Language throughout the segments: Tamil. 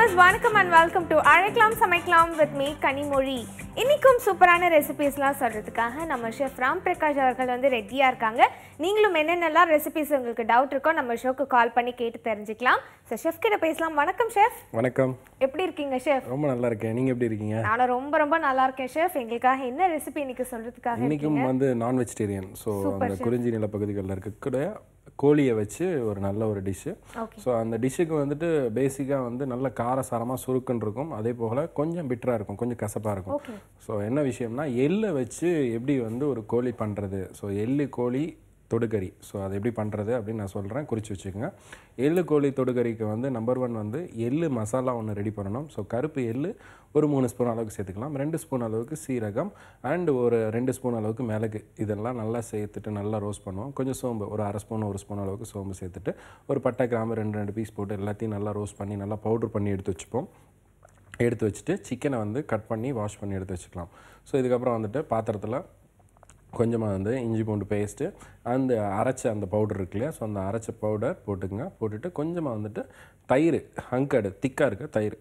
வியூவர்ஸ் வணக்கம் அண்ட் வெல்கம் டு அழைக்கலாம் சமைக்கலாம் வித் மீ கனிமொழி இன்னைக்கும் சூப்பரான ரெசிபீஸ்லாம் சொல்கிறதுக்காக நம்ம ஷெஃப் ராம் பிரகாஷ் அவர்கள் வந்து ரெடியாக இருக்காங்க நீங்களும் என்னென்னலாம் ரெசிபிஸ் உங்களுக்கு டவுட் இருக்கோ நம்ம ஷோக்கு கால் பண்ணி கேட்டு தெரிஞ்சுக்கலாம் ஸோ ஷெஃப் கிட்ட பேசலாம் வணக்கம் ஷெஃப் வணக்கம் எப்படி இருக்கீங்க ஷெஃப் ரொம்ப நல்லா இருக்கேன் நீங்க எப்படி இருக்கீங்க நானும் ரொம்ப ரொம்ப நல்லா இருக்கேன் ஷெஃப் எங்களுக்காக என்ன ரெசிபி இன்னைக்கு சொல்கிறதுக்காக இன்னைக்கும் வந்து நான் வெஜிடேரியன் ஸோ அந்த குறிஞ்சி நிலப்பகுதிகளில் இருக்கக்கூடிய கோழியை வச்சு ஒரு நல்ல ஒரு டிஷ்ஷு Okay. ஸோ அந்த டிஷ்ஷுக்கு வந்துட்டு பேசிக்காக வந்து நல்ல காரசாரமாக சுருக்குன்னு இருக்கும் அதே போல் கொஞ்சம் பிட்டராக இருக்கும் கொஞ்சம் கசப்பாக இருக்கும் ஓகே ஸோ என்ன விஷயம்னா எள்ளை வச்சு எப்படி வந்து ஒரு கோழி பண்ணுறது ஸோ எள்ளு கோழி தொடுகறி ஸோ அதை எப்படி பண்ணுறது அப்படின்னு நான் சொல்கிறேன் குறித்து வச்சுக்கோங்க எள்ளு கோழி தொடுகறிக்கு வந்து நம்பர் ஒன் வந்து எள்ளு மசாலா ஒன்று ரெடி பண்ணணும் ஸோ கருப்பு எள்ளு ஒரு மூணு ஸ்பூன் அளவுக்கு சேர்த்துக்கலாம் ரெண்டு ஸ்பூன் அளவுக்கு சீரகம் அண்ட் ஒரு ரெண்டு ஸ்பூன் அளவுக்கு மிளகு இதெல்லாம் நல்லா சேர்த்துட்டு நல்லா ரோஸ்ட் பண்ணுவோம் கொஞ்சம் சோம்பு ஒரு அரை ஸ்பூன் ஒரு ஸ்பூன் அளவுக்கு சோம்பு சேர்த்துட்டு ஒரு பட்டை கிராம்பு ரெண்டு ரெண்டு பீஸ் போட்டு எல்லாத்தையும் நல்லா ரோஸ்ட் பண்ணி நல்லா பவுடர் பண்ணி எடுத்து வச்சுப்போம் எடுத்து வச்சுட்டு சிக்கனை வந்து கட் பண்ணி வாஷ் பண்ணி எடுத்து வச்சுக்கலாம் ஸோ இதுக்கப்புறம் வந்துட்டு பாத்திரத்தில் கொஞ்சமாக வந்து இஞ்சி பூண்டு பேஸ்ட்டு அந்த அரைச்ச அந்த பவுடர் இருக்கு இல்லையா ஸோ அந்த அரைச்ச பவுடர் போட்டுக்கங்க போட்டுட்டு கொஞ்சமாக வந்துட்டு தயிர் ஹங்கடு திக்காக இருக்க தயிர்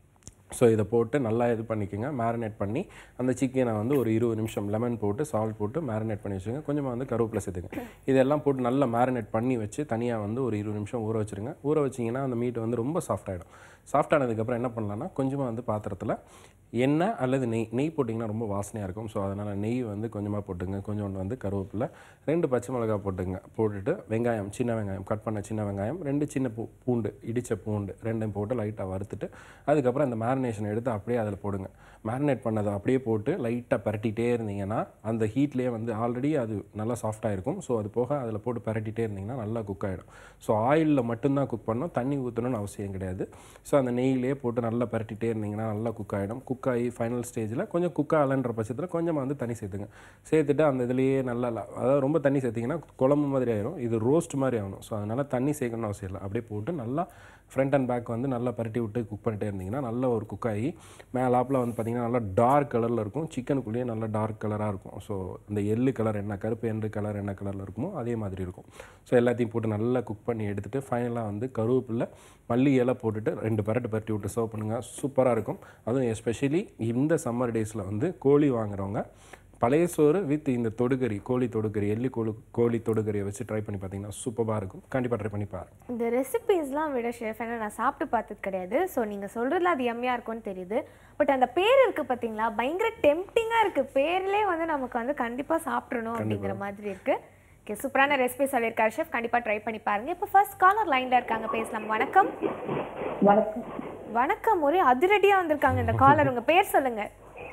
ஸோ இதை போட்டு நல்லா இது பண்ணிக்கோங்க மேரினேட் பண்ணி அந்த சிக்கனை வந்து ஒரு இருபது நிமிஷம் லெமன் போட்டு சால்ட் போட்டு மேரினேட் பண்ணி வச்சுங்க கொஞ்சமாக வந்து கருவேப்பிலை சேர்த்துங்க இதெல்லாம் போட்டு நல்லா மேரினேட் பண்ணி வச்சு தனியாக வந்து ஒரு இருபது நிமிஷம் ஊற வச்சுருங்க ஊற வச்சிங்கன்னா அந்த மீட் வந்து ரொம்ப சாஃப்ட் ஆகிடும் சாஃப்ட் ஆனதுக்கப்புறம் என்ன பண்ணலாம்னா கொஞ்சமாக வந்து பாத்திரத்தில் எண்ணெய் அல்லது நெய் நெய் போட்டிங்கன்னா ரொம்ப வாசனையாக இருக்கும் ஸோ அதனால் நெய் வந்து கொஞ்சமாக போட்டுங்க கொஞ்சோண்டு வந்து கருவேப்பிலை ரெண்டு பச்சை மிளகாய் போட்டுங்க போட்டுட்டு வெங்காயம் சின்ன வெங்காயம் கட் பண்ண சின்ன வெங்காயம் ரெண்டு சின்ன பூ பூண்டு இடித்த பூண்டு ரெண்டையும் போட்டு லைட்டாக வறுத்துட்டு அதுக்கப்புறம் இந்த மேரினேஷன் எடுத்து அப்படியே அதில் போடுங்க மேரினேட் பண்ணதை அப்படியே போட்டு லைட்டாக பரட்டிகிட்டே இருந்தீங்கன்னா அந்த ஹீட்லேயே வந்து ஆல்ரெடி அது நல்லா சாஃப்டாக இருக்கும் ஸோ அது போக அதில் போட்டு பரட்டிகிட்டே இருந்தீங்கன்னா நல்லா குக் ஆகிடும் ஸோ ஆயிலில் மட்டும்தான் குக் பண்ணணும் தண்ணி ஊற்றணும்னு அவசியம் கிடையாது ஸோ அந்த நெய்யிலே போட்டு நல்லா பரட்டிகிட்டே இருந்தீங்கன்னா நல்லா குக் ஆகிடும் குக் ஆகி ஃபைனல் ஸ்டேஜில் கொஞ்சம் குக் ஆகலைன்ற பட்சத்தில் கொஞ்சமாக வந்து தண்ணி சேர்த்துங்க சேர்த்துட்டு அந்த இதுலேயே நல்லா ல- அதாவது ரொம்ப தண்ணி சேர்த்திங்கன்னா குழம்பு மாதிரி ஆயிரும் இது ரோஸ்ட் மாதிரி ஆகணும் ஸோ அதனால் தண்ணி சேர்க்கணும்னு அவசியம் இல்லை அப்படியே போட்டு நல்லா ஃப்ரண்ட் அண்ட் பேக் வந்து நல்லா பரட்டி விட்டு குக் பண்ணிட்டே இருந்தீங்கன்னா நல்ல ஒரு குக் ஆகி மேலாப்பில் வந்து பார்த்திங்கன்னா நல்லா டார்க் கலரில் இருக்கும் சிக்கனுக்குள்ளேயே நல்லா டார்க் கலராக இருக்கும் ஸோ இந்த எள்ளு கலர் என்ன கருப்பு எள்ளு கலர் என்ன கலரில் இருக்குமோ அதே மாதிரி இருக்கும் ஸோ எல்லாத்தையும் போட்டு நல்லா குக் பண்ணி எடுத்துகிட்டு ஃபைனலாக வந்து கருவேப்பில்லை மல்லி இலை போட்டுட்டு ரெண்டு பரட்டு பரட்டி விட்டு சர்வ் பண்ணுங்கள் சூப்பராக இருக்கும் அதுவும் எஸ்பெஷலி இந்த சம்மர் டேஸில் வந்து கோழி வாங்குறவங்க பழைய சோறு வித் இந்த தொடுகறி கோழி தொடுகறி எள்ளி கோழி கோழி தொடுகறியை வச்சு ட்ரை பண்ணி பார்த்தீங்கன்னா சூப்பராக இருக்கும் கண்டிப்பாக ட்ரை பண்ணி பாருங்க இந்த ரெசிபீஸ்லாம் விட ஷெஃப் ஏன்னா நான் சாப்பிட்டு பார்த்தது கிடையாது ஸோ நீங்கள் சொல்கிறதுல அது எம்மையாக இருக்கும்னு தெரியுது பட் அந்த பேர் இருக்குது பார்த்தீங்களா பயங்கர டெம்டிங்காக இருக்குது பேர்லேயே வந்து நமக்கு வந்து கண்டிப்பாக சாப்பிட்றணும் அப்படிங்கிற மாதிரி இருக்குது ஓகே சூப்பரான ரெசிபி சொல்லியிருக்காரு ஷெஃப் கண்டிப்பாக ட்ரை பண்ணி பாருங்கள் இப்போ ஃபர்ஸ்ட் காலர் லைனில் இருக்காங்க பேசலாம் வணக்கம் வணக்கம் வணக்கம் ஒரே அதிரடியாக வந்திருக்காங்க இந்த காலர் உங்கள் பேர் சொல்லுங்கள்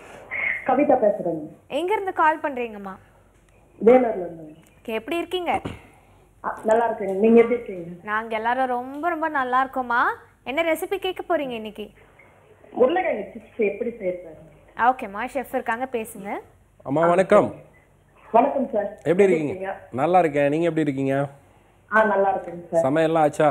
கவிதா பேசுறேங்க எங்கேருந்து கால் பண்ணுறீங்கம்மா வேலூர்ல இருந்து ஓகே எப்படி இருக்கீங்க அ, நல்லா இருக்கேங்க நீங்க எப்படி இருக்கீங்க நாங்கள் எல்லாரும் ரொம்ப ரொம்ப நல்லா இருக்கோம்மா என்ன ரெசிபி கேட்க போகிறீங்க இன்னைக்கு உருளைக்கிழங்கு சிப்ஸ் எப்படி செய்யறாங்க ஓகேம்மா ஷெஃப் இருக்காங்க பேசுங்க அம்மா வணக்கம் வணக்கம் சார் எப்படி இருக்கீங்க நல்லா இருக்கேன் நீங்கள் எப்படி இருக்கீங்க ஆ நல்லா இருக்கேங்க சார் சமையல்லாம் ஆச்சா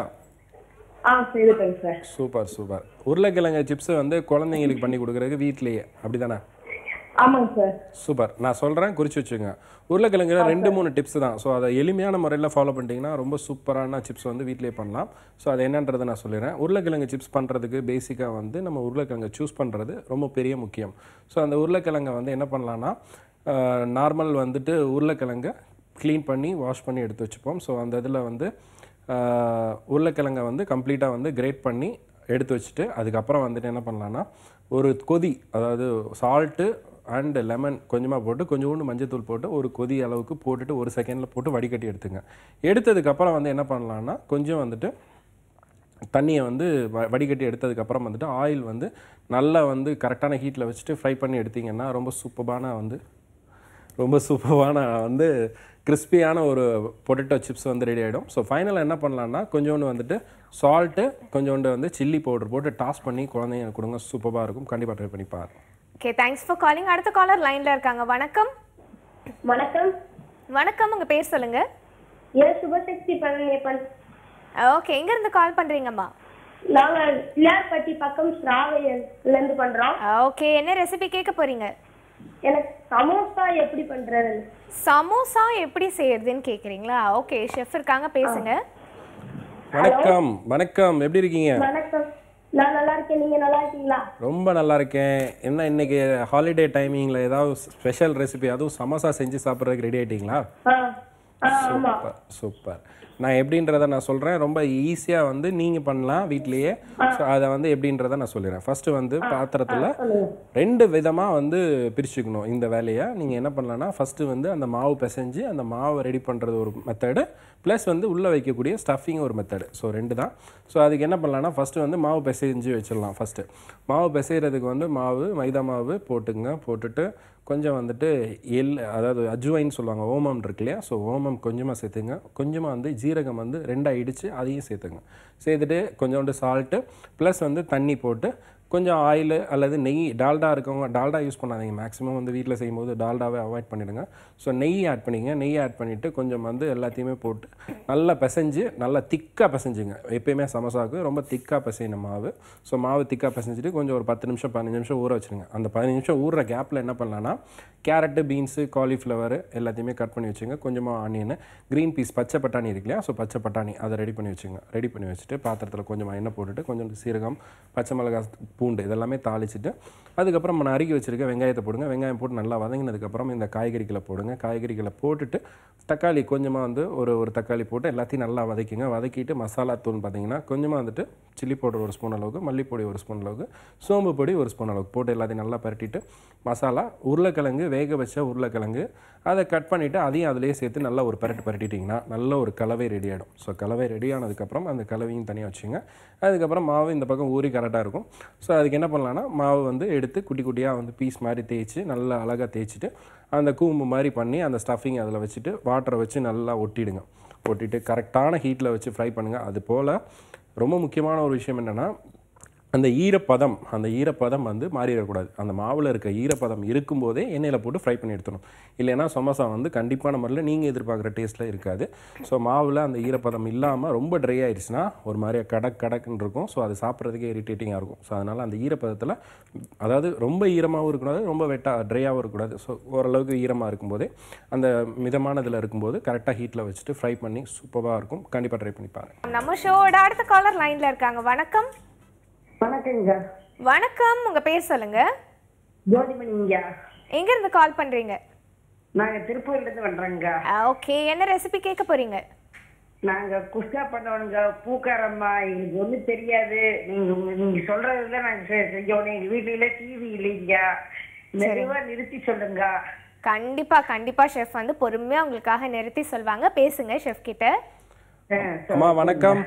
ஆ செய்துட்டேங்க சார் சூப்பர் சூப்பர் உருளைக்கிழங்கு சிப்ஸ் வந்து குழந்தைங்களுக்கு பண்ணி கொடுக்குறதுக்கு வீட்லேயே அப்படி தானே ஆமாங்க சார் சூப்பர் நான் சொல்கிறேன் குறித்து வச்சுங்க உருளைக்கிழங்குல ரெண்டு மூணு டிப்ஸ் தான் ஸோ அதை எளிமையான முறையில் ஃபாலோ பண்ணிட்டீங்கன்னா ரொம்ப சூப்பரான சிப்ஸ் வந்து வீட்டிலே பண்ணலாம் ஸோ அது என்னன்றதை நான் சொல்லிடுறேன் உருளைக்கிழங்கு சிப்ஸ் பண்ணுறதுக்கு பேசிக்காக வந்து நம்ம உருளைக்கிழங்கை சூஸ் பண்ணுறது ரொம்ப பெரிய முக்கியம் ஸோ அந்த உருளைக்கிழங்கை வந்து என்ன பண்ணலான்னா நார்மல் வந்துட்டு உருளைக்கிழங்கை க்ளீன் பண்ணி வாஷ் பண்ணி எடுத்து வச்சுப்போம் ஸோ அந்த இதில் வந்து ஆஹ், உருளைக்கிழங்கை வந்து கம்ப்ளீட்டாக வந்து கிரேட் பண்ணி எடுத்து வச்சுட்டு அதுக்கப்புறம் வந்துட்டு என்ன பண்ணலான்னா ஒரு கொதி அதாவது சால்ட்டு அண்ட் லெமன் கொஞ்சமாக போட்டு கொஞ்சோண்டு மஞ்சத்தூள் போட்டு ஒரு கொதி அளவுக்கு போட்டுட்டு ஒரு செகண்டில் போட்டு வடிகட்டி எடுத்துங்க எடுத்ததுக்கப்புறம் வந்து என்ன பண்ணலான்னா கொஞ்சம் வந்துட்டு தண்ணியை வந்து வ- வடிகட்டி எடுத்ததுக்கப்புறம் வந்துட்டு ஆயில் வந்து நல்லா வந்து கரெக்டான ஹீட்டில் வச்சுட்டு ஃப்ரை பண்ணி எடுத்தீங்கன்னா ரொம்ப சூப்பரான வந்து ரொம்ப சூப்பரான வந்து கிறிஸ்பியான ஒரு பொட்டேட்டோ சிப்ஸ் வந்து ரெடி ஆகிடும் ஸோ ஃபைனலாக என்ன பண்ணலான்னா கொஞ்சோண்டு வந்துட்டு சால்ட்டு கொஞ்சோண்டு வந்து சில்லி பவுடர் போட்டு டாஸ் பண்ணி குழந்தைங்க கொடுங்க சூப்பராக இருக்கும் கண்டிப்பாக ட்ரை பண்ணி பாருங்க ஓகே தேங்க்ஸ் ஃபார் காலிங் அடுத்த காலர் லைன்ல இருக்காங்க வணக்கம் வணக்கம் வணக்கம் உங்க பேர் சொல்லுங்க என் சுபசக்தி பழனியப்பன் ஓகே எங்க இருந்து கால் பண்றீங்கம்மா நாங்க பிள்ளையார்பட்டி பக்கம் ஸ்ராவையில இருந்து பண்றோம் ஓகே என்ன ரெசிபி கேட்க போறீங்க எனக்கு சமோசா எப்படி பண்றது சமோசா எப்படி செய்யறதுன்னு கேக்குறீங்களா ஓகே ஷெஃப் இருக்காங்க பேசுங்க வணக்கம் வணக்கம் எப்படி இருக்கீங்க வணக்கம் நான் நல்லா இருக்கேன் நீங்க நல்லா இருக்கீங்களா ரொம்ப நல்லா இருக்கேன் என்ன இன்னைக்கு ஹாலிடே டைமிங்கில் ஏதாவது ஸ்பெஷல் ரெசிபி அதுவும் சமோசா செஞ்சு சாப்பிட்றதுக்கு ரெடி ஆயிட்டீங்களா ஆ ஆ ஆமா சூப்பர் சூப்பர் நான் எப்படின்றத நான் சொல்கிறேன் ரொம்ப ஈஸியாக வந்து நீங்கள் பண்ணலாம் வீட்லேயே ஸோ அதை வந்து எப்படின்றத நான் சொல்லிடுறேன் ஃபஸ்ட்டு வந்து பாத்திரத்தில் ரெண்டு விதமாக வந்து பிரிச்சுக்கணும் இந்த வேலையை நீங்கள் என்ன பண்ணலாம்னா ஃபஸ்ட்டு வந்து அந்த மாவு பிசைஞ்சு அந்த மாவை ரெடி பண்ணுறது ஒரு மெத்தடு ப்ளஸ் வந்து உள்ளே வைக்கக்கூடிய ஸ்டஃபிங் ஒரு மெத்தடு ஸோ ரெண்டு தான் ஸோ அதுக்கு என்ன பண்ணலாம்னா ஃபஸ்ட்டு வந்து மாவு பிசைஞ்சு வச்சிடலாம் ஃபஸ்ட்டு மாவு பிசைகிறதுக்கு வந்து மாவு மைதா மாவு போட்டுங்க போட்டுட்டு கொஞ்சம் வந்துட்டு எள் அதாவது அஜ்வைன்னு சொல்லுவாங்க ஓமம் இருக்கு இல்லையா ஸோ ஓமம் கொஞ்சமாக சேர்த்துங்க கொஞ்சமாக வந்து ஜீரகம் வந்து ரெண்டாக இடித்து அதையும் சேர்த்துங்க சேர்த்துட்டு கொஞ்சோண்டு சால்ட்டு ப்ளஸ் வந்து தண்ணி போட்டு கொஞ்சம் ஆயில் அல்லது நெய் டால்டா இருக்கவங்க டால்டா யூஸ் பண்ணாதீங்க மேக்ஸிமம் வந்து வீட்டில் செய்யும்போது டால்டாவே அவாய்ட் பண்ணிடுங்க ஸோ நெய் ஆட் பண்ணிங்க நெய் ஆட் பண்ணிவிட்டு கொஞ்சம் வந்து எல்லாத்தையுமே போட்டு நல்லா பிசைஞ்சு நல்லா திக்காக பிசைஞ்சுங்க எப்பயுமே சமோசாவுக்கு ரொம்ப திக்காக பிசையணும் மாவு ஸோ மாவு திக்காக பிசைஞ்சிட்டு கொஞ்சம் ஒரு பத்து நிமிஷம் பதினஞ்சு நிமிஷம் ஊற வச்சுருங்க அந்த பதினஞ்சு நிமிஷம் ஊறுற கேப்பில் என்ன பண்ணலான்னா கேரட்டு பீன்ஸு காலிஃப்ளவர் எல்லாத்தையுமே கட் பண்ணி வச்சுங்க கொஞ்சமாக ஆனியன் க்ரீன் பீஸ் பச்சை பட்டாணி இருக்கு இல்லையா ஸோ பச்சை பட்டாணி அதை ரெடி பண்ணி வச்சுங்க ரெடி பண்ணி வச்சுட்டு பாத்திரத்தில் கொஞ்சமாக எண்ணெய் போட்டுட்டு கொஞ்சம் சீரகம் பச்சை மிளகாய் பூண்டு இதெல்லாமே தாளிச்சிட்டு அதுக்கப்புறம் நான் அருகி வச்சிருக்க வெங்காயத்தை போடுங்க வெங்காயம் போட்டு நல்லா வதங்கினதுக்கப்புறம் இந்த காய்கறிகளை போடுங்க காய்கறிகளை போட்டுட்டு தக்காளி கொஞ்சமாக வந்து ஒரு ஒரு தக்காளி போட்டு எல்லாத்தையும் நல்லா வதக்கிங்க வதக்கிட்டு மசாலா தூள் பார்த்தீங்கன்னா கொஞ்சமாக வந்துட்டு சில்லி பவுடர் ஒரு ஸ்பூன் அளவுக்கு மல்லிப்பொடி ஒரு ஸ்பூன் அளவுக்கு சோம்பு பொடி ஒரு ஸ்பூன் அளவுக்கு போட்டு எல்லாத்தையும் நல்லா பரட்டிட்டு மசாலா உருளைக்கிழங்கு வேக வச்ச உருளைக்கிழங்கு அதை கட் பண்ணிவிட்டு அதையும் அதிலேயே சேர்த்து நல்லா ஒரு பரட்டு பரட்டிட்டிங்கன்னா நல்ல ஒரு கலவை ரெடி ஆகிடும் ஸோ கலவை ரெடி ஆனதுக்கப்புறம் அந்த கலவையும் தனியாக வச்சுங்க அதுக்கப்புறம் மாவு இந்த பக்கம் ஊறி கரெக்டாக இருக்கும் ஸோ அதுக்கு என்ன பண்ணலான்னா மாவு வந்து எடுத்து குட்டி குட்டியாக வந்து பீஸ் மாதிரி தேய்ச்சி நல்லா அழகாக தேய்ச்சிட்டு அந்த கூம்பு மாதிரி பண்ணி அந்த ஸ்டஃபிங் அதில் வச்சுட்டு வாட்டரை வச்சு நல்லா ஒட்டிடுங்க ஒட்டிட்டு கரெக்டான ஹீட்டில் வச்சு ஃப்ரை பண்ணுங்கள் அது போல் ரொம்ப முக்கியமான ஒரு விஷயம் என்னென்னா அந்த ஈரப்பதம் அந்த ஈரப்பதம் வந்து மாறிடக்கூடாது அந்த மாவில் இருக்க ஈரப்பதம் இருக்கும்போதே எண்ணெயில் போட்டு ஃப்ரை பண்ணி எடுத்துடணும் இல்லைன்னா சமோசா வந்து கண்டிப்பான முறையில் நீங்கள் எதிர்பார்க்குற டேஸ்ட்டில் இருக்காது ஸோ மாவில் அந்த ஈரப்பதம் இல்லாமல் ரொம்ப ட்ரை ஆயிடுச்சுன்னா ஒரு மாதிரி கடக் கடக்குன்னு இருக்கும் ஸோ அது சாப்பிட்றதுக்கே இரிட்டேட்டிங்காக இருக்கும் ஸோ அதனால் அந்த ஈரப்பதத்தில் அதாவது ரொம்ப ஈரமாகவும் இருக்கக்கூடாது ரொம்ப வெட்டாக ட்ரையாகவும் இருக்கக்கூடாது ஸோ ஓரளவுக்கு ஈரமாக இருக்கும்போதே அந்த மிதமானதில் இருக்கும்போது கரெக்டாக ஹீட்டில் வச்சுட்டு ஃப்ரை பண்ணி சூப்பராக இருக்கும் கண்டிப்பாக ட்ரை பண்ணி பாருங்க நம்ம ஷோவோட அடுத்த காலர் லைன்ல இருக்காங்க வணக்கம் வணக்கங்க வணக்கம் உங்க பேர் சொல்லுங்க ஜோதிமணிங்க எங்க இருந்து கால் பண்றீங்க நாங்க திருப்பூர்ல இருந்து வர்றோங்க ஓகே என்ன ரெசிபி கேட்க போறீங்க நாங்க குஸ்கா பண்ணவனுங்க பூக்காரம்மா எங்களுக்கு ஒண்ணும் தெரியாது நீங்க உங்க- நீங்க சொல்றதுதான் நாங்க செ- செஞ்சோம் எங்க வீட்டுல டிவி இல்லைங்க மெதுவா நிறுத்தி சொல்லுங்க கண்டிப்பா கண்டிப்பா ஷெஃப் வந்து பொறுமையா உங்களுக்காக நிறுத்தி சொல்வாங்க பேசுங்க ஷெஃப் கிட்ட ஆ, சொ- அம்மா வணக்கம்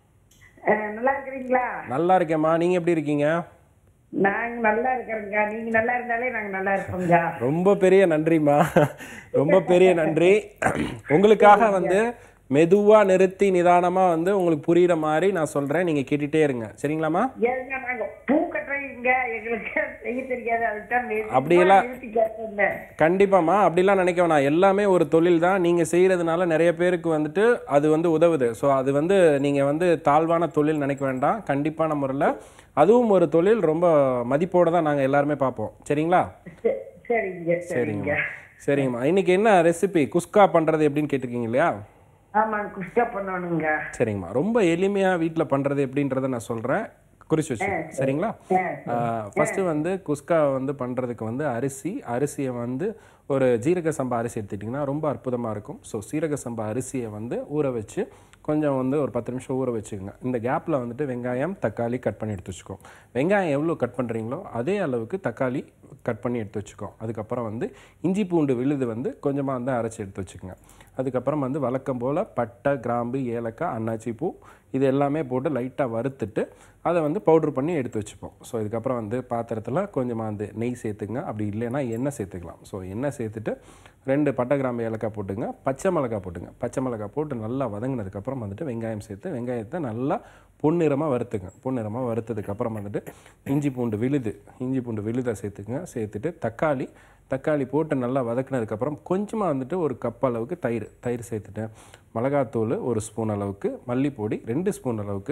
ஆ, நல்லா இருக்கிறீங்களா நல்லா இருக்கேம்மா நீங்கள் எப்படி இருக்கீங்க நாங்க நல்லா இருக்கிறோங்க நீங்க நல்லா இருந்தாலே நாங்க நல்லா இருப்போங்க ரொம்ப பெரிய நன்றிம்மா ரொம்ப பெரிய நன்றி உங்களுக்காக வந்து மெதுவா நிறுத்தி நிதானமா வந்து உங்களுக்கு புரியுற மாதிரி நான் சொல்றேன் நீங்க கேட்டுட்டே இருங்க சரிங்களாம்மா ஏங்க நாங்க பூ கட்டுறீங்க எங்களுக்கு செய்ய தெரியாது அதுதான் மெதுவா அப்படியெல்லாம் நிறுத்தி கேட்டேன் கண்டிப்பாம்மா அப்படிலாம் நினைக்க வேணாம் எல்லாமே ஒரு தொழில் தான் நீங்க செய்யறதுனால நிறைய பேருக்கு வந்துட்டு அது வந்து உதவுது ஸோ அது வந்து நீங்க வந்து தாழ்வான தொழில் நினைக்க வேண்டாம் கண்டிப்பான முறையில் அதுவும் ஒரு தொழில் ரொம்ப மதிப்போட தான் நாங்கள் எல்லாருமே பார்ப்போம் சரிங்களா சரி- சரிங்க சரிங்க சரிங்கம்மா சரிங்கம்மா இன்னைக்கு என்ன ரெசிபி குஸ்கா பண்றது எப்படின்னு கேட்டிருக்கீங்க இல்லையா ஆமாங்க குஸ்கா பண்ணணுங்க சரிங்கம்மா ரொம்ப எளிமையாக வீட்டில் பண்ணுறது எப்படின்றத நான் சொல்கிறேன் குறிச்சு வச்சு சரிங்களா ஃபஸ்ட்டு வந்து குஸ்கா வந்து பண்ணுறதுக்கு வந்து அரிசி அரிசியை வந்து ஒரு ஜீரக சம்பா அரிசி எடுத்துட்டிங்கன்னா ரொம்ப அற்புதமாக இருக்கும் ஸோ சீரக சம்பா அரிசியை வந்து ஊற வச்சு கொஞ்சம் வந்து ஒரு பத்து நிமிஷம் ஊற வச்சுக்கோங்க இந்த கேப்பில் வந்துட்டு வெங்காயம் தக்காளி கட் பண்ணி எடுத்து வச்சுக்கோ வெங்காயம் எவ்வளோ கட் பண்ணுறீங்களோ அதே அளவுக்கு தக்காளி கட் பண்ணி எடுத்து வச்சுக்கோ அதுக்கப்புறம் வந்து இஞ்சி பூண்டு விழுது வந்து கொஞ்சமாக வந்து அரைச்சி எடுத்து வச்சுக்கோங்க அதுக்கப்புறம் வந்து வழக்கம் போல் பட்டை கிராம்பு ஏலக்காய் அன்னாச்சி பூ இது எல்லாமே போட்டு லைட்டாக வறுத்துட்டு அதை வந்து பவுட்ரு பண்ணி எடுத்து வச்சுப்போம் ஸோ இதுக்கப்புறம் வந்து பாத்திரத்தில் கொஞ்சமாக வந்து நெய் சேர்த்துங்க அப்படி இல்லைன்னா எண்ணெய் சேர்த்துக்கலாம் ஸோ எண்ணெய் சேர்த்துட்டு ரெண்டு பட்டை கிராம்பு ஏலக்காய் போட்டுங்க பச்சை மிளகாய் போட்டுங்க பச்சை மிளகாய் போட்டு நல்லா வதங்கினதுக்கப்புறம் வந்துட்டு வெங்காயம் சேர்த்து வெங்காயத்தை நல்லா பொன்னிறமாக வறுத்துங்க பொன்னிறமாக வறுத்ததுக்கப்புறம் வந்துட்டு இஞ்சி பூண்டு விழுது இஞ்சி பூண்டு விழுதை சேர்த்துக்குங்க சேர்த்துட்டு தக்காளி தக்காளி போட்டு நல்லா வதக்குனதுக்கப்புறம் கொஞ்சமாக வந்துட்டு ஒரு கப் அளவுக்கு தயிர் தயிர் சேர்த்துட்டேன் மிளகாத்தூள் ஒரு ஸ்பூன் அளவுக்கு மல்லிப்பொடி ரெண்டு ஸ்பூன் அளவுக்கு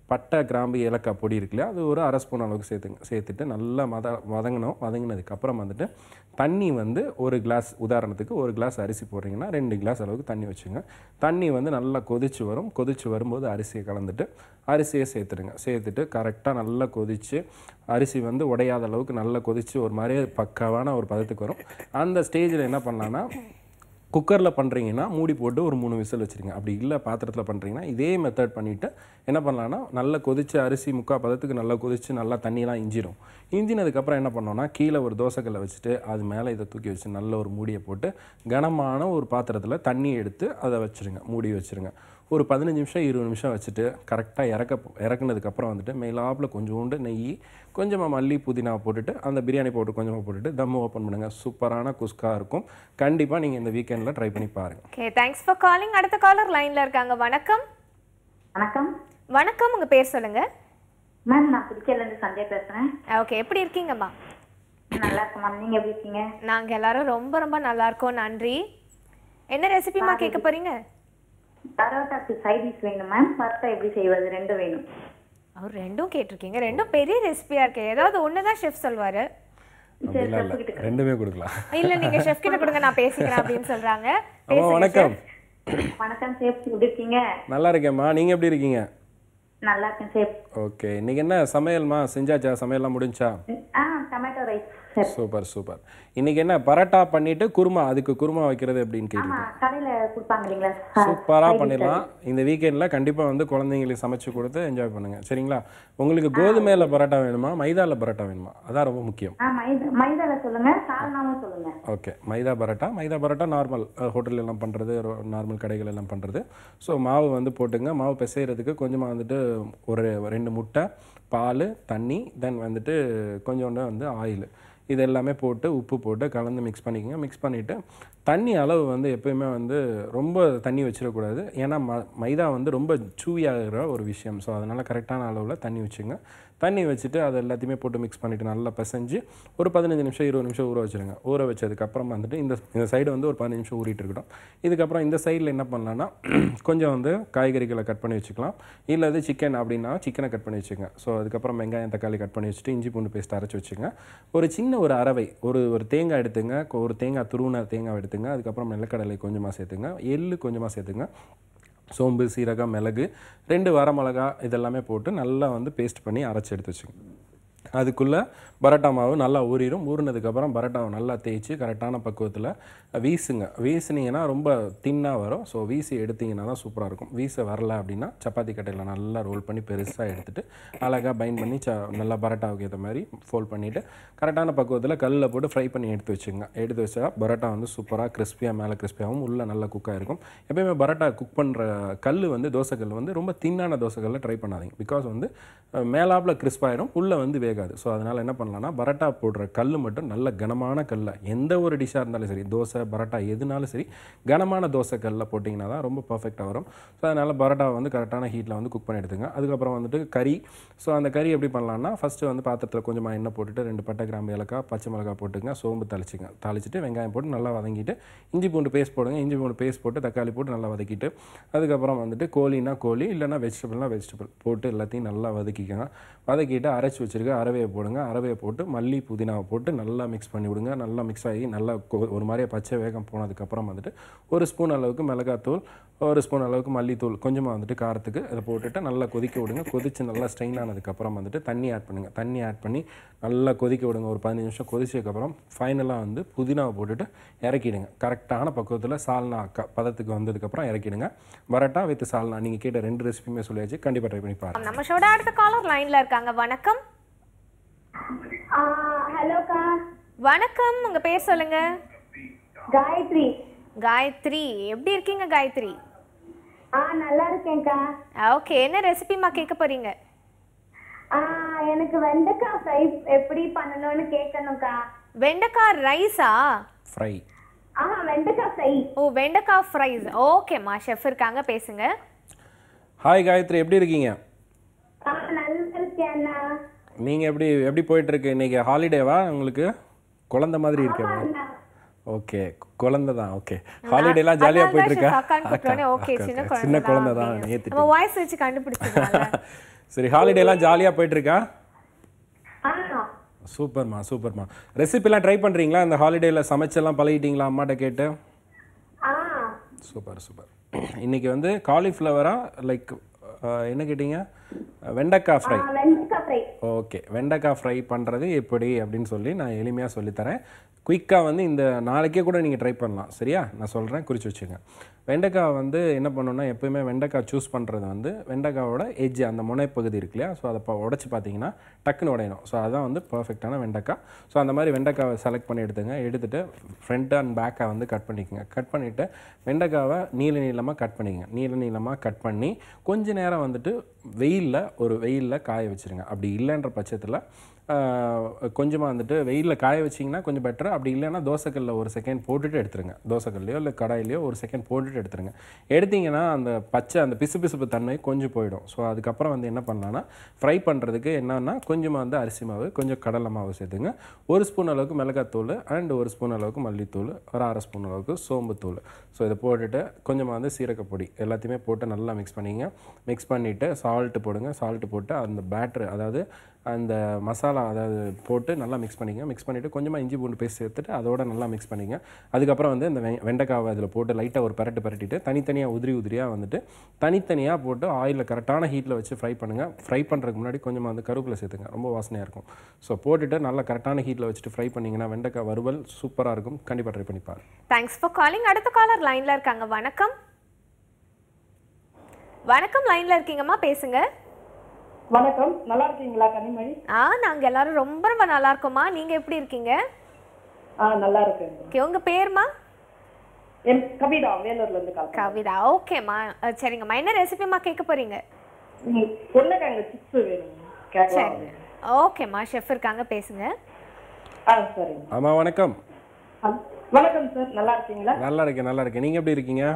பட்டை கிராம்பு ஏலக்காய் பொடி இருக்கு இல்லையா அது ஒரு அரை ஸ்பூன் அளவுக்கு சேர்த்துங்க சேர்த்துட்டு நல்லா மத வதங்கணும் வதங்கினதுக்கப்புறம் வந்துட்டு தண்ணி வந்து ஒரு கிளாஸ் உதாரணத்துக்கு ஒரு கிளாஸ் அரிசி போடுறீங்கன்னா ரெண்டு கிளாஸ் அளவுக்கு தண்ணி வச்சுங்க தண்ணி வந்து நல்லா கொதிச்சு வரும் கொதிச்சு வரும்போது அரிசியை கலந்துட்டு அரிசியை சேர்த்துடுங்க சேர்த்துட்டு கரெக்டாக நல்லா கொதிச்சு அரிசி வந்து உடையாத அளவுக்கு நல்லா கொதிச்சு ஒரு மாதிரி பக்காவான ஒரு பதத்துக்கு வரும் அந்த ஸ்டேஜில் என்ன பண்ணலான்னா குக்கரில் பண்ணுறீங்கன்னா மூடி போட்டு ஒரு மூணு விசில் வச்சுருங்க அப்படி இல்லை பாத்திரத்தில் பண்ணுறீங்கன்னா இதே மெத்தட் பண்ணிவிட்டு என்ன பண்ணலான்னா நல்லா கொதிச்சு அரிசி முக்கால் பதத்துக்கு நல்லா கொதிச்சு நல்லா தண்ணியெலாம் இஞ்சிடும் இஞ்சினதுக்கப்புறம் என்ன பண்ணோன்னா கீழே ஒரு தோசைக்கல்லை வச்சுட்டு அது மேலே இதை தூக்கி வச்சு நல்ல ஒரு மூடியை போட்டு கனமான ஒரு பாத்திரத்தில் தண்ணி எடுத்து அதை வச்சுருங்க மூடி வச்சுருங்க ஒரு பதினஞ்சு நிமிஷம் இருபது நிமிஷம் வச்சுட்டு கரெக்டாக இறக்க இறக்குனதுக்கப்புறம் வந்துட்டு மேலாப்பில் கொஞ்சோண்டு நெய் கொஞ்சமாக மல்லி புதினா போட்டுட்டு அந்த பிரியாணி போட்டு கொஞ்சமாக போட்டுட்டு தம் ஓப்பன் பண்ணுங்கள் சூப்பரான குஸ்கா இருக்கும் கண்டிப்பாக நீங்கள் இந்த வீக்கெண்டில் ட்ரை பண்ணி பாருங்கள் ஓகே தேங்க்ஸ் ஃபார் காலிங் அடுத்த காலர் லைன்ல இருக்காங்க வணக்கம் வணக்கம் வணக்கம் உங்க பேர் சொல்லுங்க மேம் நான் புதுச்சேரிலேருந்து சந்தியா பேசுகிறேன் ஓகே எப்படி இருக்கீங்கம்மா நல்லா இருக்கேன் மேம் நீங்கள் எப்படி இருக்கீங்க நாங்க எல்லாரும் ரொம்ப ரொம்ப நல்லா இருக்கோம் நன்றி என்ன ரெசிபிமா கேட்க போறீங்க பரோட்டாக்கு சைடிஷ் வேணும் மேம் பரோட்டா எப்படி செய்வது ரெண்டும் வேணும் அவர் ரெண்டும் கேட்டிருக்கீங்க ரெண்டும் பெரிய ரெசிபியா இருக்கு ஏதாவது ஒண்ணுதான் ஷெஃப் சொல்வாரு அப்படிலாம் இல்லை ரெண்டுமே கொடுக்கலாம் இல்ல நீங்க ஷெஃப் கிட்ட கொடுங்க நான் பேசிக்கிறேன் அப்படின்னு சொல்றாங்க அம்மா பேசுங்க வணக்கம் வணக்கம் சேஃப் எப்படி இருக்கீங்க நல்லா இருக்கேம்மா நீங்கள் எப்படி இருக்கீங்க நல்லா இருக்கேன் சேஃப் ஓகே இன்னைக்கு என்ன சமையல்மா செஞ்சாச்சா சமையல்லாம் முடிஞ்சா ஆ tomato rice sir super super இன்னைக்கு என்ன பரோட்டா பண்ணிட்டு குருமா அதுக்கு குருமா வைக்கிறது அப்படின்னு கேட்டு ஆமா கடையில கொடுப்பாங்க இல்லைங்களா சூப்பராக பண்ணிடலாம் இந்த வீக்கெண்டில் கண்டிப்பாக வந்து குழந்தைங்களுக்கு சமைச்சு கொடுத்து என்ஜாய் பண்ணுங்க சரிங்களா உங்களுக்கு கோதுமையில் பரோட்டா வேணுமா மைதாவில் பரோட்டா வேணுமா அதான் ரொம்ப முக்கியம் ஆ மைதா மைதால சொல்லுங்க சால்னாவும் சொல்லுங்க okay maida parotta maida parotta normal hotel எல்லாம் பண்ணுறது நார்மல் கடைகள் எல்லாம் பண்ணுறது ஸோ மாவு வந்து போட்டுங்க மாவு பிசைகிறதுக்கு கொஞ்சமாக வந்துட்டு ஒரு ரெண்டு முட்டை பால் தண்ணி தென் வந்துட்டு கொஞ்சோண்டு வந்து ஆயில் இது எல்லாமே போட்டு உப்பு போட்டு கலந்து மிக்ஸ் பண்ணிக்கோங்க மிக்ஸ் பண்ணிவிட்டு தண்ணி அளவு வந்து எப்பயுமே வந்து ரொம்ப தண்ணி வச்சிடக்கூடாது ஏன்னா ம மைதா வந்து ரொம்ப சூவியாகிற ஒரு விஷயம் ஸோ அதனால் கரெக்டான அளவில் தண்ணி வச்சுங்க தண்ணி வச்சுட்டு அதை எல்லாத்தையுமே போட்டு மிக்ஸ் பண்ணிவிட்டு நல்லா பிசைஞ்சு ஒரு பதினஞ்சு நிமிஷம் இருபது நிமிஷம் ஊற வச்சுருங்க ஊற வச்சதுக்கப்புறம் வந்துட்டு இந்த இந்த சைடு வந்து ஒரு பதினஞ்சு நிமிஷம் ஊறிட்டு இருக்கட்டும் இதுக்கப்புறம் இந்த சைடில் என்ன பண்ணலான்னா கொஞ்சம் வந்து காய்கறிகளை கட் பண்ணி வச்சுக்கலாம் இல்லை அது சிக்கன் அப்படின்னா சிக்கனை கட் பண்ணி வச்சுங்க ஸோ அதுக்கப்புறம் வெங்காயம் தக்காளி கட் பண்ணி வச்சுட்டு இஞ்சி பூண்டு பேஸ்ட் அரைச்சி வச்சுங்க ஒரு சின்ன ஒரு அரவை ஒரு ஒரு தேங்காய் எடுத்துங்க ஒரு தேங்காய் துருவின தேங்காய் எடுத்துங்க அதுக்கப்புறம் நிலக்கடலை கொஞ்சமாக சேர்த்துங்க எள்ளு கொஞ்சமாக சேர்த்துங்க சோம்பு சீரகம் மிளகு ரெண்டு வரமிளகா இதெல்லாமே போட்டு நல்லா வந்து பேஸ்ட் பண்ணி அரைச்சி எடுத்து வச்சுங்க அதுக்குள்ளே பரோட்டா மாவு நல்லா ஊறிடும் ஊறினதுக்கப்புறம் பரோட்டாவை நல்லா தேய்ச்சி கரெக்டான பக்குவத்தில் வீசுங்க வீசுனீங்கன்னா ரொம்ப தின்னாக வரும் ஸோ வீசி எடுத்தீங்கன்னா தான் சூப்பராக இருக்கும் வீச வரல அப்படின்னா சப்பாத்தி கட்டையில் நல்லா ரோல் பண்ணி பெருசாக எடுத்துட்டு அழகாக பைண்ட் பண்ணி ச நல்லா பரோட்டாவுக்கு ஏற்ற மாதிரி ஃபோல்ட் பண்ணிவிட்டு கரெக்டான பக்குவத்தில் கல்லில் போட்டு ஃப்ரை பண்ணி எடுத்து வச்சுங்க எடுத்து வச்சா பரோட்டா வந்து சூப்பராக கிறிஸ்பியாக மேலே கிறிஸ்பியாகவும் உள்ளே நல்லா குக்காக இருக்கும் எப்பயுமே பரோட்டா குக் பண்ணுற கல் வந்து தோசைக்கல் வந்து ரொம்ப தின்னான தோசைக்கல்ல ட்ரை பண்ணாதீங்க பிகாஸ் வந்து அஹ், மேலாப்பில் கிறிஸ்பாயிடும் உள்ளே வந்து வேகாது ஸோ அதனால் என்ன பண்ணலாம்னா பரோட்டா போடுற கல் மட்டும் நல்ல கனமான கல்ல எந்த ஒரு டிஷ்ஷாக இருந்தாலும் சரி தோசை பரோட்டா எதுனாலும் சரி கனமான தோசை கல்லில் போட்டிங்கன்னா தான் ரொம்ப பர்ஃபெக்டாக வரும் ஸோ அதனால் பரோட்டாவை வந்து கரெக்டான ஹீட்டில் வந்து குக் பண்ணி எடுத்துங்க அதுக்கப்புறம் வந்துட்டு கறி ஸோ அந்த கறி எப்படி பண்ணலாம்னா ஃபஸ்ட்டு வந்து பாத்திரத்தில் கொஞ்சமாக எண்ணெய் போட்டுட்டு ரெண்டு பட்டை கிராம்பு ஏலக்காய் பச்சை மிளகாய் போட்டுங்க சோம்பு தளிச்சுங்க தாளிச்சிட்டு வெங்காயம் போட்டு நல்லா வதங்கிட்டு இஞ்சி பூண்டு பேஸ்ட் போடுங்க இஞ்சி பூண்டு பேஸ்ட் போட்டு தக்காளி போட்டு நல்லா வதக்கிட்டு அதுக்கப்புறம் வந்துட்டு கோழினா கோழி இல்லைன்னா வெஜிடபிள்னா வெஜிடபிள் போட்டு எல்லாத்தையும் நல்லா வதக்கிக்கோங்க வதக்கிட்டு அரைச்சி வச்சிருக்க அரவையை போடுங்க அரவையை போட்டு மல்லி புதினாவை போட்டு நல்லா மிக்ஸ் பண்ணி விடுங்க நல்லா மிக்ஸ் ஆகி நல்லா கொ- ஒரு மாதிரியே பச்சை வேகம் போனதுக்கப்புறம் வந்துட்டு ஒரு ஸ்பூன் அளவுக்கு மிளகாத்தூள் ஒரு ஸ்பூன் அளவுக்கு மல்லித்தூள் கொஞ்சமாக வந்துட்டு காரத்துக்கு அதை போட்டுட்டு நல்லா கொதிக்க விடுங்க கொதிச்சு நல்லா ஸ்ட்ரெயின் ஆனதுக்கப்புறம் வந்துட்டு தண்ணி ஆட் பண்ணுங்க தண்ணி ஆட் பண்ணி நல்லா கொதிக்க விடுங்க ஒரு பதினஞ்சு நிமிஷம் கொதிச்சதுக்கப்புறம் ஃபைனலாக வந்து புதினாவை போட்டுட்டு இறக்கிடுங்க கரெக்டான பக்குவத்தில் சால்னா க பதத்துக்கு வந்ததுக்கப்புறம் இறக்கிடுங்க பரோட்டா வித் சால்னா நீங்கள் கேட்ட ரெண்டு ரெசிபியுமே சொல்லியாச்சு கண்டிப்பாக ட்ரை பண்ணி பாருங்க நம்ம ஷோட அடுத்த காலர் லைன்ல இருக்காங்க வணக்கம் ஹலோக்கா வணக்கம் உங்க பேர் சொல்லுங்க காயத்ரி காயத்ரி எப்படி இருக்கீங்க காயத்ரி ஆ நல்லா இருக்கேன்க்கா ஓகே என்ன ரெசிபிமா கேட்க போறீங்க ஆ எனக்கு வெண்டைக்காய் ஃப்ரை எப்படி பண்ணணும்னு கேட்கணும்க்கா வெண்டைக்காய் ரைஸா ஃப்ரை ஆ வெண்டைக்காய் ஃப்ரை ஓ வெண்டைக்காய் ஃப்ரைஸ் ஓகேம்மா ஷெஃப் இருக்காங்க பேசுங்க ஹாய் காயத்ரி எப்படி இருக்கீங்க ஆ நல்லா இருக்கேன் அண்ணா நீங்கள் எப்படி எப்படி போயிட்டுருக்கு இன்றைக்கி ஹாலிடேவா உங்களுக்கு குழந்த மாதிரி இருக்கேன் அண்ணா. ஓகே குழந்தை தான் ஓகே ஹாலிடேலாம் ஜாலியாக போயிட்டுருக்கா அக்கான்னு கூப்பிட்டோன்னே ஓகே சின்ன சின்ன குழந்தை தான் குழந்தை ஏற்றுட்டு நம்ம வாய்ஸ் வச்சு கண்டுபிடிச்சிருக்காங்க சரி ஹாலிடேலாம் ஜாலியாக போயிட்டுருக்கா ஆ சூப்பர்மா சூப்பர்மா ரெசிபிலாம் ட்ரை பண்ணுறீங்களா இந்த ஹாலிடேயில் சமைச்செல்லாம் பழகிட்டீங்களா அம்மாட்ட கேட்டு ஆ சூப்பர் சூப்பர் இன்னைக்கு வந்து காலிஃப்ளவரா லைக் என்ன கேட்டீங்க வெண்டைக்காய் ஃப்ரை வெண்டைக்காய் ஃப்ரை ஓகே வெண்டைக்காய் ஃப்ரை பண்ணுறது எப்படி அப்படின்னு சொல்லி நான் எளிமையாக சொல்லித்தரேன் குயிக்காக வந்து இந்த நாளைக்கே கூட நீங்கள் ட்ரை பண்ணலாம் சரியா நான் சொல்கிறேன் குறித்து வச்சுங்க வெண்டைக்காய் வந்து என்ன பண்ணணும்னா எப்போயுமே வெண்டைக்காய் சூஸ் பண்ணுறது வந்து வெண்டைக்காவோட எஜ்ஜு அந்த முனைப்பகுதி இருக்கு இல்லையா ஸோ அதை உடச்சி பார்த்தீங்கன்னா டக்குன்னு உடையணும் ஸோ அதான் வந்து பர்ஃபெக்டான வெண்டைக்காய் ஸோ அந்த மாதிரி வெண்டைக்காவை செலக்ட் பண்ணி எடுத்துங்க எடுத்துகிட்டு ஃப்ரண்ட் அண்ட் பேக்கை வந்து கட் பண்ணிக்கோங்க கட் பண்ணிவிட்டு வெண்டைக்காவை நீள நீளமாக கட் பண்ணிக்கங்க நீள நீளமாக கட் பண்ணி கொஞ்ச நேரம் வந்துட்டு வெயிலில் ஒரு வெயிலில் காய வச்சுருங்க அப்படி இல்லைன்ற பட்சத்தில் கொஞ்சமாக வந்துட்டு வெயிலில் காய வச்சிங்கன்னா கொஞ்சம் பெட்டர் அப்படி இல்லைன்னா தோசைக்கல்லில் ஒரு செகண்ட் போட்டுட்டு எடுத்துருங்க தோசைக்கல்லையோ இல்லை கடாயிலையோ ஒரு செகண்ட் போட்டுட்டு எடுத்துருங்க எடுத்தீங்கன்னா அந்த பச்சை அந்த பிசுபிசுப்பு தன்மை கொஞ்சம் போயிடும் ஸோ அதுக்கப்புறம் வந்து என்ன பண்ணலான்னா ஃப்ரை பண்ணுறதுக்கு என்னன்னா கொஞ்சமாக வந்து அரிசி மாவு கொஞ்சம் கடலை மாவு சேர்த்துங்க ஒரு ஸ்பூன் அளவுக்கு மிளகாத்தூள் அண்ட் ஒரு ஸ்பூன் அளவுக்கு மல்லித்தூள் ஒரு அரை ஸ்பூன் அளவுக்கு சோம்புத்தூள் ஸோ இதை போட்டுட்டு கொஞ்சமாக வந்து சீரகப்பொடி எல்லாத்தையுமே போட்டு நல்லா மிக்ஸ் பண்ணிங்க மிக்ஸ் பண்ணிவிட்டு சால்ட்டு போடுங்க சால்ட்டு போட்டு அந்த பேட்ரு அதாவது அந்த மசாலா அதாவது போட்டு நல்லா மிக்ஸ் பண்ணிங்க மிக்ஸ் பண்ணிவிட்டு கொஞ்சமாக இஞ்சி பூண்டு பேஸ்ட் சேர்த்துட்டு அதோட நல்லா மிக்ஸ் பண்ணிங்க அதுக்கப்புறம் வந்து இந்த வெ- வெண்டைக்காவை அதில் போட்டு லைட்டாக ஒரு பரட்டு பரட்டிட்டு தனித்தனியாக உதிரி உதிரியாக வந்துட்டு தனித்தனியாக போட்டு ஆயிலில் கரெக்டான ஹீட்டில் வச்சு ஃப்ரை பண்ணுங்கள் ஃப்ரை பண்ணுறதுக்கு முன்னாடி கொஞ்சமாக வந்து கருவேப்பிலை சேர்த்துங்க ரொம்ப வாசனையாக இருக்கும் ஸோ போட்டுட்டு நல்லா கரெக்டான ஹீட்டில் வச்சுட்டு ஃப்ரை பண்ணிங்கன்னா வெண்டைக்காய் வறுவல் சூப்பராக இருக்கும் கண்டிப்பாக ட்ரை பண்ணி பாருங்க தேங்க்ஸ் ஃபார் காலிங் அடுத்த காலர் லைன்ல இருக்காங்க வணக்கம் வணக்கம் லைன்ல இருக்கீங்கம்மா பேசுங்க வணக்கம் நல்லா இருக்கீங்களா கனிமொழி ஆ நாங்க எல்லாரும் ரொம்ப ரொம்ப நல்லா இருக்கோம்மா நீங்க எப்படி இருக்கீங்க ஆ நல்லா இருக்கேன் ஓகே உங்க பேர்மா என் கவிதா வேலூர்ல இருந்து கால் கவிதா ஓகேம்மா அஹ், சரிங்கம்மா என்ன ரெசிபிமா கேட்க போறீங்க ம், உருளைக்கிழங்கு சிப்ஸ் வேணும் கேட்கலாம் சரி ஓகேம்மா ஷெஃப் இருக்காங்க பேசுங்க ஆ சரிங்க ஆமாம் வணக்கம் ஆ, வணக்கம் சார் நல்லா இருக்கீங்களா நல்லா இருக்கேன் நல்லா இருக்கேன் நீங்கள் எப்படி இருக்கீங்க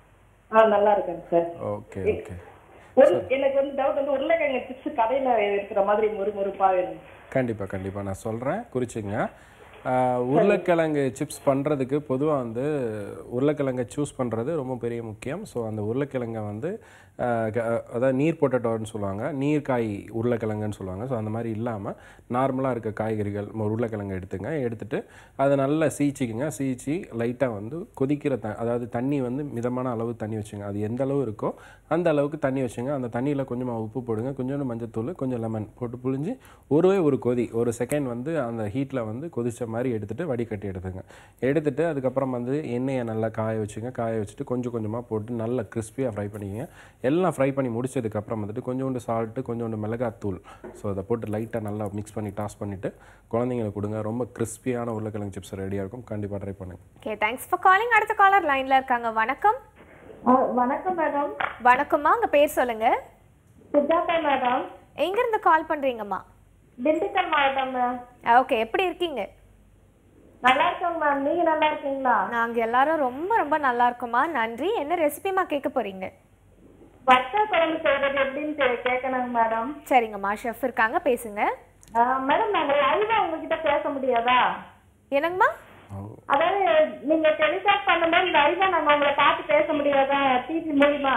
ஆ நல்லா இருக்கேன் சார் ஓகே ஓகே ஒரு எனக்கு வந்து டவுட் வந்து உருளைக்கிழங்கு சிப்ஸ் கடையில இருக்கிற மாதிரி முறுமுறுப்பா வேணும் கண்டிப்பாக கண்டிப்பாக நான் சொல்கிறேன் குறிச்சிங்க ஆஹ், உருளைக்கிழங்கு சிப்ஸ் பண்ணுறதுக்கு பொதுவாக வந்து உருளைக்கிழங்கை சூஸ் பண்ணுறது ரொம்ப பெரிய முக்கியம் ஸோ அந்த உருளைக்கிழங்கை வந்து ஆஹ், க- அதாவது நீர் பொட்டட்டோன்னு சொல்லுவாங்க நீர்க்காய் உருளைக்கிழங்குன்னு சொல்லுவாங்க ஸோ அந்த மாதிரி இல்லாமல் நார்மலாக இருக்க காய்கறிகள் ம- உருளைக்கிழங்கு எடுத்துங்க எடுத்துட்டு அதை நல்லா சீச்சிக்குங்க சீச்சி லைட்டாக வந்து கொதிக்கிற த அதாவது தண்ணி வந்து மிதமான அளவு தண்ணி வச்சுங்க அது எந்த அளவு இருக்கோ அந்த அளவுக்கு தண்ணி வச்சுங்க அந்த தண்ணியில் கொஞ்சமாக உப்பு போடுங்க கொஞ்சோண்டு மஞ்சத்தூள் கொஞ்சம் லெமன் போட்டு புழிஞ்சு ஒருவே ஒரு கொதி ஒரு செகண்ட் வந்து அந்த ஹீட்டில் வந்து கொதிச்ச மாதிரி எடுத்துட்டு வடிகட்டி எடுத்துங்க எடுத்துட்டு அதுக்கப்புறம் வந்து எண்ணெயை நல்லா காய வச்சுங்க காய வச்சுட்டு கொஞ்சம் கொஞ்சமாக போட்டு நல்லா கிறிஸ்பியாக ஃப்ரை பண்ணிக்கங்க எல்லாம் ஃப்ரை பண்ணி முடிச்சதுக்கப்புறம் வந்துட்டு கொஞ்சோண்டு சால்ட்டு கொஞ்சோண்டு மிளகாத்தூள் ஸோ அதை போட்டு லைட்டாக நல்லா மிக்ஸ் பண்ணி டாஸ் பண்ணிவிட்டு குழந்தைங்களுக்கு கொடுங்க ரொம்ப கிறிஸ்பியான உருளைக்கிழங்கு சிப்ஸ் ரெடியாக இருக்கும் கண்டிப்பாக ட்ரை பண்ணுங்க ஓகே தேங்க்ஸ் ஃபார் காலிங் அடுத்த காலர் லைன்ல இருக்காங்க வணக்கம் வணக்கம் மேடம் வணக்கம்மா உங்க பேர் சொல்லுங்க சுஜாதா மேடம் எங்க இருந்து கால் பண்றீங்கம்மா திண்டுக்கல் மாவட்டம் மேம் ஓகே எப்படி இருக்கீங்க நல்லா இருக்கோங்க மேம் நீங்க நல்லா இருக்கீங்களா நாங்க எல்லாரும் ரொம்ப ரொம்ப நல்லா இருக்கோம்மா நன்றி என்ன ரெசிபிமா கேட்க போறீங்க வத்த குழம்பு செய்யறது எப்படின்னு கே- கேட்கணுங்க மேடம் சரிங்கம்மா ஷெஃப் இருக்காங்க பேசுங்க மேடம் நாங்க லைவா உங்ககிட்ட பேச முடியாதா என்னங்கம்மா அதாவது நீங்க டெலிகாஸ்ட் பண்ணும்போது லைவா நாங்க உங்களை பார்த்து பேச முடியாதா டிவி மூலியமா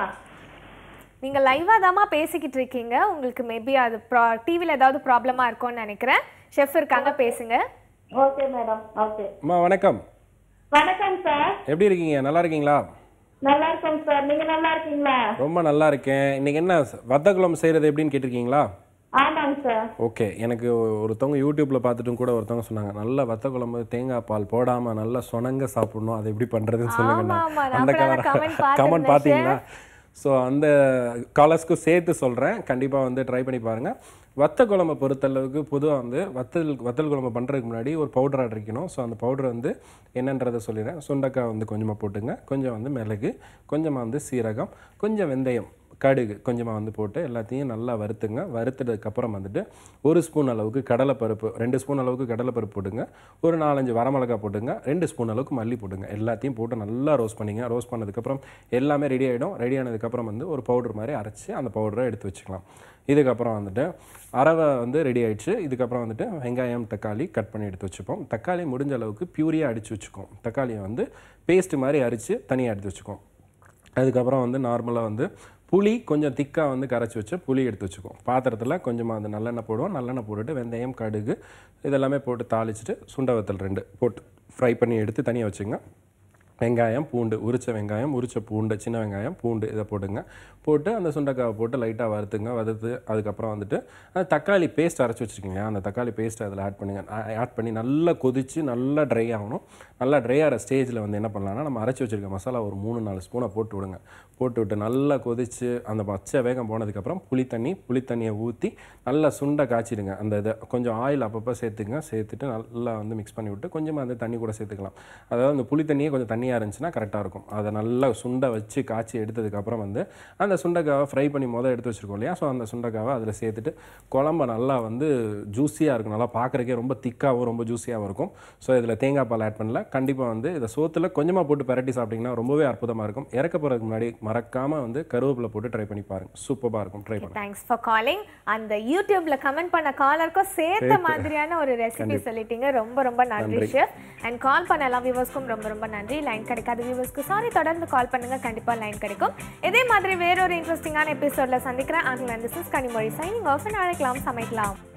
நீங்க லைவா தாம்மா பேசிக்கிட்டு இருக்கீங்க உங்களுக்கு மேபி அது ப்ரா டிவியில் ஏதாவது ப்ராப்ளமா இருக்கும்னு நினைக்கிறேன் ஷெஃப் இருக்காங்க பேசுங்க ஓகே மேடம் ஓகே அம்மா வணக்கம் வணக்கம் சார் எப்படி இருக்கீங்க நல்லா இருக்கீங்களா நல்லா இருக்கோம் சார் நீங்க நல்லா இருக்கீங்களா ரொம்ப நல்லா இருக்கேன் இன்னைக்கு என்ன வத்த குழம்பு செய்கிறது எப்படின்னு கேட்டிருக்கீங்களா ஆமாங்க சார் ஓகே எனக்கு ஒருத்தவங்க யூடியூப்ல பார்த்துட்டும் கூட ஒருத்தவங்க சொன்னாங்க நல்ல வத்த குழம்பு தேங்காய் பால் போடாம நல்லா சொனங்க சாப்பிடணும் அது எப்படி பண்றதுன்னு சொல்லுங்க ஆமா, ஆமா. நான் அந்த கூட அந்த கலர் comment பார்த்திருந்தேன், கமெண்ட் பார்த்தீங்களா ஸோ அந்த காலர்ஸ்க்கும் சேர்த்து சொல்கிறேன் கண்டிப்பாக வந்து ட்ரை பண்ணி பாருங்கள் வத்த குழம்பை பொறுத்தளவுக்கு பொதுவாக வந்து வத்தல் வத்தல் குழம்பு பண்ணுறதுக்கு முன்னாடி ஒரு பவுடர் அரைக்கணும் ஸோ அந்த பவுடர் வந்து என்னன்றதை சொல்லிடுறேன் சுண்டக்காய் வந்து கொஞ்சமாக போட்டுங்க கொஞ்சம் வந்து மிளகு கொஞ்சமாக வந்து சீரகம் கொஞ்சம் வெந்தயம் கடுகு கொஞ்சமாக வந்து போட்டு எல்லாத்தையும் நல்லா வறுத்துங்க வறுத்ததுக்கப்புறம் வந்துட்டு ஒரு ஸ்பூன் அளவுக்கு கடலைப்பருப்பு ரெண்டு ஸ்பூன் அளவுக்கு கடலைப்பருப்பு போட்டுங்க ஒரு நாலஞ்சு வரமிளகாய் போட்டுங்க ரெண்டு ஸ்பூன் அளவுக்கு மல்லி போட்டுங்க எல்லாத்தையும் போட்டு நல்லா ரோஸ்ட் பண்ணிங்க ரோஸ்ட் பண்ணதுக்கப்புறம் எல்லாமே ரெடி ஆகிடும் ரெடி ஆனதுக்கப்புறம் வந்து ஒரு பவுடர் மாதிரி அரைச்சி அந்த பவுடரை எடுத்து வச்சுக்கலாம் இதுக்கப்புறம் வந்துட்டு அரவை வந்து ரெடி ஆயிடுச்சு இதுக்கப்புறம் வந்துட்டு வெங்காயம் தக்காளி கட் பண்ணி எடுத்து வச்சுப்போம் தக்காளி முடிஞ்ச அளவுக்கு பியூரியாக அடித்து வச்சுக்கோம் தக்காளியை வந்து பேஸ்ட் மாதிரி அரித்து தனியாக எடுத்து வச்சுக்கோம் அதுக்கப்புறம் வந்து நார்மலாக வந்து புளி கொஞ்சம் திக்காக வந்து கரைச்சி வச்சு புளி எடுத்து வச்சுக்குவோம் பாத்திரத்தில் கொஞ்சமாக அந்த நல்லெண்ணெய் போடுவோம் நல்லெண்ணெய் போட்டுட்டு வெந்தயம் கடுகு இதெல்லாமே போட்டு தாளிச்சிட்டு சுண்டை வத்தல் ரெண்டு போட்டு ஃப்ரை பண்ணி எடுத்து தனியாக வச்சுங்க வெங்காயம் பூண்டு உரிச்ச வெங்காயம் உரிச்ச பூண்டு சின்ன வெங்காயம் பூண்டு இதை போட்டுங்க போட்டு அந்த சுண்டைக்காவை போட்டு லைட்டாக வறுத்துங்க வறுத்து அதுக்கப்புறம் வந்துட்டு அந்த தக்காளி பேஸ்ட் அரைச்சி வச்சுருக்கீங்க அந்த தக்காளி பேஸ்ட் அதில் ஆட் பண்ணுங்க ஆட் பண்ணி நல்லா கொதித்து நல்லா ட்ரை ஆகணும் நல்லா ட்ரை ஆகிற ஸ்டேஜில் வந்து என்ன பண்ணலாம்னா நம்ம அரைச்சி வச்சிருக்க மசாலா ஒரு மூணு நாலு ஸ்பூனை போட்டு விடுங்க போட்டு விட்டு நல்லா கொதித்து அந்த பச்சை வேகம் போனதுக்கப்புறம் புளி தண்ணி புளி தண்ணியை ஊற்றி நல்லா சுண்டை காய்ச்சிடுங்க அந்த இதை கொஞ்சம் ஆயில் அப்பப்போ சேர்த்துங்க சேர்த்துட்டு நல்லா வந்து மிக்ஸ் பண்ணி விட்டு கொஞ்சமாக அந்த தண்ணி கூட சேர்த்துக்கலாம் அதாவது அந்த புளி தண்ணியே கொஞ்சம் தண்ணியாக இருந்துச்சுன்னா கரெக்டாக இருக்கும் அதை நல்லா சுண்டை வச்சு காய்ச்சி எடுத்ததுக்கப்புறம் வந்து அந்த சுண்டைக்காவை ஃப்ரை பண்ணி மொதல் எடுத்து வச்சிருக்கோம் இல்லையா ஸோ அந்த சுண்டைக்காவை அதில் சேர்த்துட்டு குழம்ப நல்லா வந்து ஜூஸியாக இருக்கும் நல்லா பார்க்குறக்கே ரொம்ப திக்காகவும் ரொம்ப ஜூஸியாகவும் இருக்கும் ஸோ இதில் தேங்காய் பால் ஆட் பண்ணல கண்டிப்பாக வந்து இதை சோத்தில் கொஞ்சமாக போட்டு பரட்டி சாப்பிட்டிங்கன்னா ரொம்பவே அற்புதமாக இருக்கும் இறக்க போகிறதுக்கு முன்னாடி மறக்காமல் வந்து கருவேப்பிலை போட்டு ட்ரை பண்ணி பாருங்கள் சூப்பராக இருக்கும் ட்ரை பண்ணுங்க தேங்க்ஸ் ஃபார் காலிங் அந்த யூடியூப்ல கமெண்ட் பண்ண காலருக்கும் சேர்த்த மாதிரியான ஒரு ரெசிபி சொல்லிட்டீங்க ரொம்ப ரொம்ப நன்றி ஷெஃப் அண்ட் கால் பண்ண எல்லா வியூவர்ஸ்க்கும் ரொம்ப ரொம்ப நன்றி லைன் கிடைக்காத வியூவர்ஸ்க்கு சாரி தொடர்ந்து கால் பண்ணுங்க கண்டிப்பா லைன் கிடைக்கும் இதே மாதிரி வேறொரு இன்ட்ரெஸ்டிங்கான எபிசோட்ல சந்திக்கிறேன் and this is Kanimozhi signing off நாளைக்கலாம் சமைக்கலாம்